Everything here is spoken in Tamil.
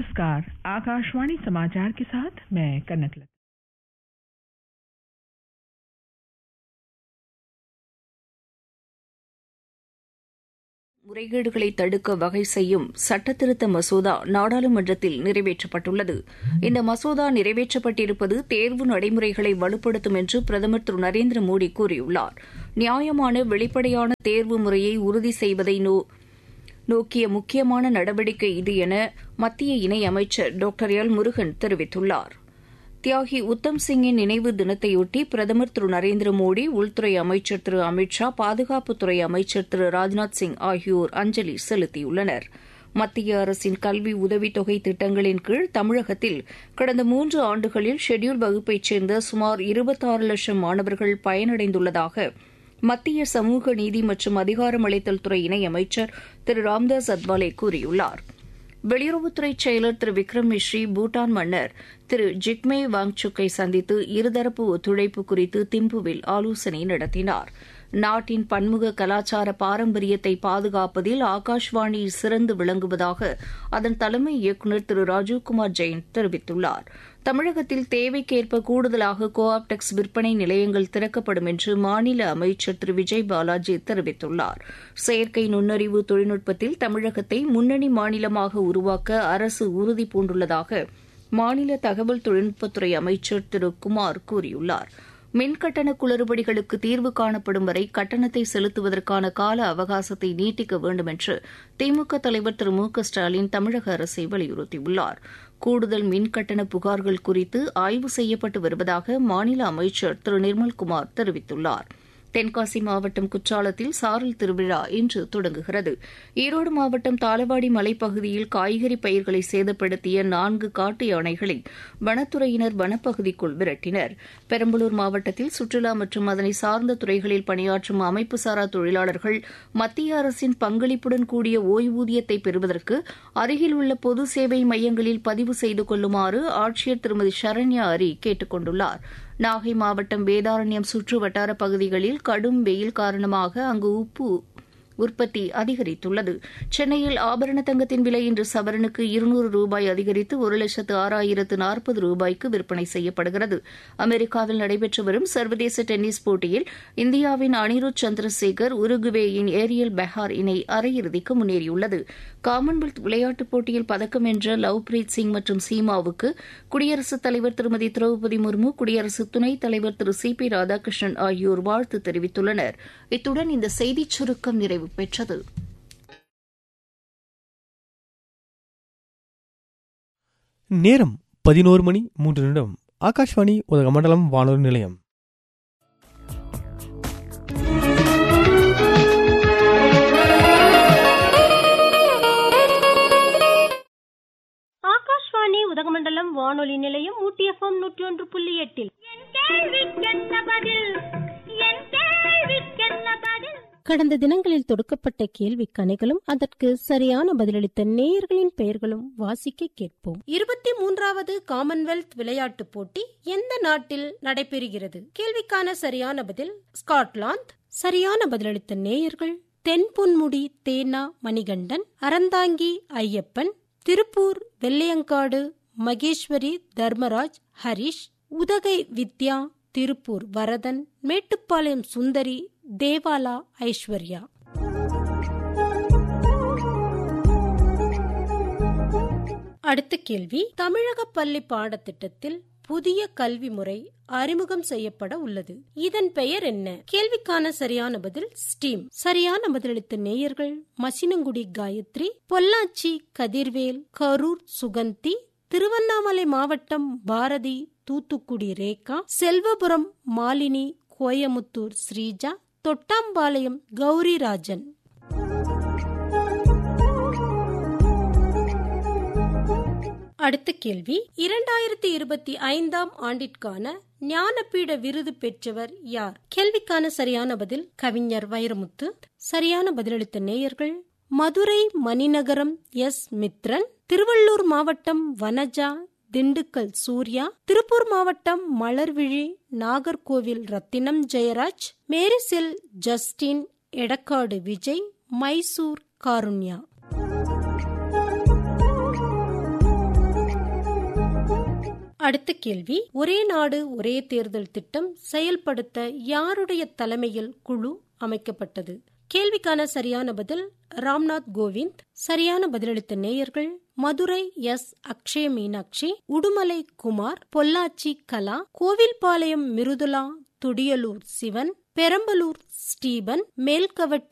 नमस्कार आकाशवाणी समाचार के साथ मैं कनक लता முறைகேடுகளை தடுக்க வகை செய்யும் சட்டத்திருத்த மசோதா நாடாளுமன்றத்தில் நிறைவேற்றப்பட்டுள்ளது இந்த மசோதா நிறைவேற்றப்பட்டிருப்பது தேர்வு நடைமுறைகளை வலுப்படுத்தும் என்று பிரதமர் திரு நரேந்திர மோடி கூறியுள்ளார் நியாயமான வெளிப்படையான தேர்வு முறையை உறுதி செய்வதை நோக்கிய முக்கியமான நடவடிக்கை இது என மத்திய இணையமைச்சர் டாக்டர் எல் முருகன் தெரிவித்துள்ளார் தியாகி உத்தம் சிங்கின் நினைவு தினத்தையொட்டி பிரதமர் திரு நரேந்திர மோடி உள்துறை அமைச்சர் திரு அமித் ஷா பாதுகாப்புத்துறை அமைச்சர் திரு ராஜ்நாத் சிங் ஆகியோர் அஞ்சலி செலுத்தியுள்ளனர் மத்திய அரசின் கல்வி உதவித்தொகை திட்டங்களின் கீழ் தமிழகத்தில் கடந்த மூன்று ஆண்டுகளில் ஷெட்யூல் வகுப்பைச் சேர்ந்த சுமார் இருபத்தாறு லட்சம் மாணவர்கள் பயனடைந்துள்ளதாக மத்திய சமூக நீதி மற்றும் அதிகாரமளித்தல் துறை இணையமைச்சர் திரு ராம்தாஸ் அத்வாலே கூறியுள்ளார் வெளியுறவுத்துறை செயலர் திரு விக்ரம் மிஸ்ரி பூட்டான் மன்னர் திரு ஜிக்மே வாங்சுக்கை சந்தித்து இருதரப்பு ஒத்துழைப்பு குறித்து திம்புவில் ஆலோசனை நடத்தினார் நாட்டின் பன்முக கலாச்சார பாரம்பரியத்தை பாதுகாப்பதில் ஆகாஷ்வாணி சிறந்து விளங்குவதாக அதன் தலைமை இயக்குநர் திரு ராஜீவ்குமார் ஜெயின் தெரிவித்துள்ளார் தமிழகத்தில் தேவைக்கேற்ப கூடுதலாக கோ ஆப்டெக்ஸ் விற்பனை நிலையங்கள் திறக்கப்படும் என்று மாநில அமைச்சர் திரு விஜய் பாலாஜி தெரிவித்துள்ளார் செயற்கை நுண்ணறிவு தொழில்நுட்பத்தில் தமிழகத்தை முன்னணி மாநிலமாக உருவாக்க அரசு உறுதி பூண்டுள்ளதாக மாநில தகவல் தொழில்நுட்பத்துறை அமைச்சர் திரு குமார் கூறியுள்ளார் மின்கட்டண குளறுபடிகளுக்கு தீர்வு காணப்படும் வரை கட்டணத்தை செலுத்துவதற்கான கால அவகாசத்தை நீட்டிக்க வேண்டும் என்று திமுக தலைவர் திரு மு க ஸ்டாலின் தமிழக அரசை வலியுறுத்தியுள்ளார் கூடுதல் மின்கட்டண புகார்கள் குறித்து ஆய்வு செய்யப்பட்டு வருவதாக மாநில அமைச்சர் திரு நிர்மல்குமார் தெரிவித்துள்ளார் தென்காசி மாவட்டம் குற்றாலத்தில் சாரல் திருவிழா இன்று தொடங்குகிறது ஈரோடு மாவட்டம் தாளவாடி மலைப்பகுதியில் காய்கறி பயிர்களை சேதப்படுத்திய நான்கு காட்டு யானைகளை வனத்துறையினர் வனப்பகுதிக்குள் விரட்டினர் பெரம்பலூர் மாவட்டத்தில் சுற்றுலா மற்றும் அதனை சார்ந்த துறைகளில் பணியாற்றும் அமைப்புசாரா தொழிலாளர்கள் மத்திய அரசின் பங்களிப்புடன் கூடிய ஓய்வூதியத்தை பெறுவதற்கு அருகில் உள்ள பொது சேவை மையங்களில் பதிவு செய்து கொள்ளுமாறு ஆட்சியர் திருமதி சரண்யா அரி கேட்டுக் கொண்டுள்ளார் நாகை மாவட்டம் வேதாரண்யம் சுற்று வட்டார பகுதிகளில் கடும் வெயில் காரணமாக அங்கு உப்பு உற்பத்தி அதிகரித்துள்ளது சென்னையில் ஆபரண தங்கத்தின் விலை இன்று சவரனுக்கு இருநூறு ரூபாய் அதிகரித்து ஒரு லட்சத்து ஆறாயிரத்து நாற்பது ரூபாய்க்கு விற்பனை செய்யப்படுகிறது அமெரிக்காவில் நடைபெற்று வரும் சர்வதேச டென்னிஸ் போட்டியில் இந்தியாவின் அனிருத் சந்திரசேகர் உருகுவேயின் ஏரியல் பெஹார் இணை அரையிறுதிக்கு முன்னேறியுள்ளது காமன்வெல்த் விளையாட்டுப் போட்டியில் பதக்கம் வென்ற லவ்பிரீத் சிங் மற்றும் சீமாவுக்கு குடியரசுத் தலைவர் திருமதி திரௌபதி முர்மு குடியரசு துணைத் தலைவர் திரு சி பி ராதாகிருஷ்ணன் ஆகியோர் வாழ்த்து தெரிவித்துள்ளனர் இத்துடன் இந்த செய்திச் சுருக்கம் நிறைவு பெற்றது நேரம் பதினோரு மணி மூன்று நிமிடம் ஆகாஷ்வாணி உதகமண்டலம் வானொலி நிலையம் ஆகாஷ்வாணி உதகமண்டலம் வானொலி நிலையம் ஊட்டி எஃப்எம் நூற்றி ஒன்று புள்ளி எட்டில் கடந்த தினங்களில் தொடுக்கப்பட்ட கேள்வி கணைகளும் அதற்கு சரியான பதிலளித்த நேயர்களின் பெயர்களும் வாசிக்க கேட்போம் இருபத்தி மூன்றாவது காமன்வெல்த் விளையாட்டுப் போட்டி எந்த நாட்டில் நடைபெறுகிறது கேள்விக்கான சரியான பதில் ஸ்காட்லாந்து சரியான பதிலளித்த நேயர்கள் தென்பொன்முடி தேனா மணிகண்டன் அறந்தாங்கி ஐயப்பன் திருப்பூர் வெள்ளையங்காடு மகேஸ்வரி தர்மராஜ் ஹரிஷ் உதகை வித்யா திருப்பூர் வரதன் மேட்டுப்பாளையம் சுந்தரி தேவாலா ஐஸ்வர்யா அடுத்த கேள்வி தமிழக பள்ளி பாடத்திட்டத்தில் புதிய கல்வி முறை அறிமுகம் செய்யப்பட உள்ளது இதன் பெயர் என்ன கேள்விக்கான சரியான பதில் ஸ்டீம் சரியான பதிலளித்த நேயர்கள் மசினங்குடி காயத்ரி பொள்ளாச்சி கதிர்வேல் கரூர் சுகந்தி திருவண்ணாமலை மாவட்டம் பாரதி தூத்துக்குடி ரேகா செல்வபுரம் மாலினி கோயமுத்தூர் ஸ்ரீஜா தொட்டாம்பாளையம் கௌரிராஜன் அடுத்த கேள்வி இரண்டாயிரத்தி இருபத்தி ஐந்தாம் ஆண்டிற்கான ஞானபீட விருது பெற்றவர் யார் கேள்விக்கான சரியான பதில் கவிஞர் வைரமுத்து சரியான பதிலளித்த நேயர்கள் மதுரை மணிநகரம் எஸ் மித்ரன் திருவள்ளூர் மாவட்டம் வனஜா திண்டுக்கல் சூர்யா திருப்பூர் மாவட்டம் மலர்விழி நாகர்கோவில் ரத்தினம் ஜெயராஜ் மேரிசில் ஜஸ்டின் எடக்காடு விஜய் மைசூர் காருண்யா அடுத்த கேள்வி ஒரே நாடு ஒரே தேர்தல் திட்டம் செயல்படுத்த யாருடைய தலைமையில் குழு அமைக்கப்பட்டது கேள்விக்கான சரியான பதில் ராம்நாத் கோவிந்த் சரியான பதிலளித்த நேயர்கள் மதுரை எஸ் அக்ஷய மீனாட்சி உடுமலை குமார் பொள்ளாச்சி கலா கோவில்பாளையம் மிருதுலா துடியலூர் சிவன் பெரம்பலூர் ஸ்டீபன் மேல்கவட்டி